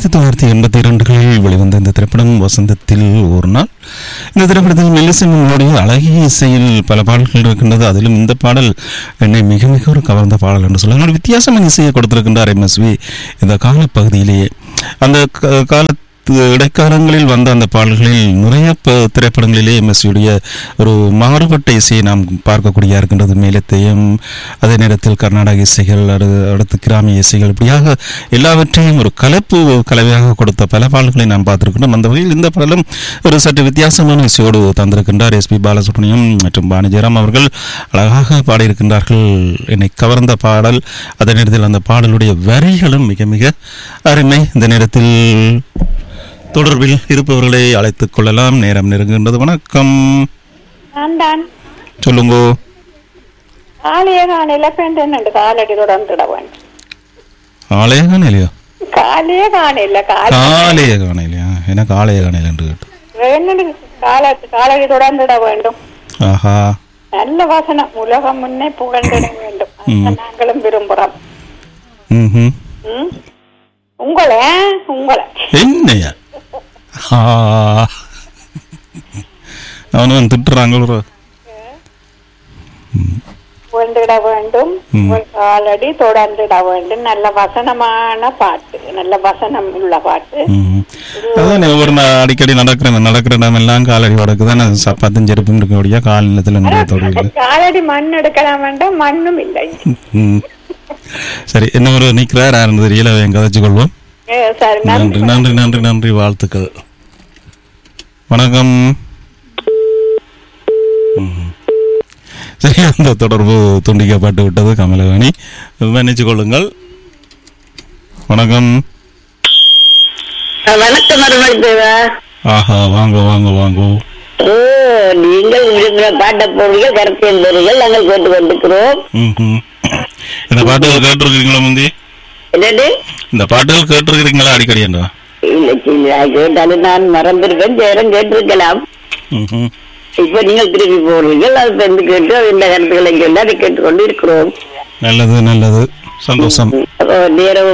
ஆயிரத்தி தொள்ளாயிரத்தி எண்பத்தி இரண்டுகளில் வெளிவந்த இந்த திரைப்படம் வசந்தத்தில் ஒரு நாள் இந்த திரைப்படத்தில் மெல்லிசனுடைய அழகிய இசையில் பல பாடல்கள் இருக்கின்றது அதிலும் இந்த பாடல் என்னை மிக மிக ஒரு கவர்ந்த பாடல் என்று சொல்லலாம் ஒரு வித்தியாசமான இசையை கொடுத்திருக்கின்றார் எம்எஸ்வி இந்த காலப்பகுதியிலேயே அந்த க- காலத்து இடைக்காலங்களில் வந்த அந்த பாடல்களில் நிறைய ப- திரைப்படங்களிலே எம்எஸ்வியுடைய ஒரு மாறுபட்ட இசையை நாம் பார்க்கக்கூடிய இருக்கின்றது மேலத்தையும் அதே நேரத்தில் கர்நாடக இசைகள் அடுத்து அடுத்து கிராமிய இசைகள் இப்படியாக எல்லாவற்றையும் ஒரு கலப்பு கலவையாக கொடுத்த பல பாடல்களை நாம் பார்த்திருக்கின்றோம் அந்த வகையில் இந்த பாடலும் ஒரு சற்று வித்தியாசமான இசையோடு தந்திருக்கின்றார் எஸ்பி பாலசுப்ரமணியம் மற்றும் பாணி ஜெயராம் அவர்கள் அழகாக பாடியிருக்கின்றார்கள் என்னை கவர்ந்த பாடல் அதே நேரத்தில் அந்த பாடலுடைய வரிகளும் மிக மிக அருமை இந்த நேரத்தில் தொடர்பில் இருப்பவர்களை அழைத்துக் கொள்ளலாம் நேரம் நெருங்குகின்றது வணக்கம் நான் தான் சொல்லுங்கோ காலைய காலையில பெண்டு காலடி தொடர்ந்துட வேண்டும் ஆலய காணையிலையா காலையே காணையில காலை காலைய காணையிலையா எனக்கு ஆலய காணையில் என்று கேட்டு வேணுன்னு கால காலடி தொடர்ந்துட வேண்டும் ஆஹா நல்ல வசனம் உலகம் முன்னே புகழ்ந்திட வேண்டும் அதுதான் நாங்களும் விரும்புறோம் ம் ம்? உங்களை உங்களை என்னையா ஆ. அவனும் திட்டுறாங்களோ புகழ்ந்திட வேண்டும் உங்கள் காலடி தொடர்ந்திட வேண்டும் நல்ல வசனமான பாட்டு நல்ல வசனம் உள்ள பாட்டு ம். அதான் ஒவ்வொரு நா- அடிக்கடி நடக்கிற நடக்கிற இடம் எல்லாம் காலடி வடக்கு தானே சப்பாத்தும் செருப்பும் இருக்கக்கூடிய கால் நிலத்தில் நின்ற தொழில் காலடி மண் எடுக்கலாம் வேண்டாம் மண்ணும் இல்லை ம். சரி என்ன ஒரு நிற்கிறார் யாருன்னு தெரியல அவன் கதைச்சு கொள்வோம் ஏ, சரி நன்றி நன்றி நன்றி நன்றி வாழ்த்துக்கள் வணக்கம் ம். சரி அந்த தொடர்பு துண்டிக்கப்பட்டு விட்டது கமலவாணி மன்னிச்சு கொள்ளுங்கள் வணக்கம் வணக்கம் மருமகள் தேவா ஆஹா வாங்க வாங்க வாங்க ஓ நீங்கள் விரும்புகிற பாட்டை போடுவீர்கள் கருத்தியல் பெறுகள் நாங்கள் கேட்டு கொண்டிருக்கிறோம் ம் ம். இந்த பாட்டுகள் கேட்டிருக்கிறீங்களா முந்தி என்னது இந்த பாட்டுகள் கேட்டிருக்கிறீங்களா அடிக்கடி என்றா இல்லை சின்ன கேட்டாலும் நான் மறந்திருப்பேன் சேரம் கேட்டிருக்கலாம் ம் ம். இப்ப நீங்கள் திருப்பி போடுறீர்கள் அது வந்து கேட்டு இந்த கருத்துக்களை சொல்லி அதை கேட்டுக்கொண்டு இருக்கிறோம் நல்லது நல்லது சந்தோஷம் அப்போ நேரம்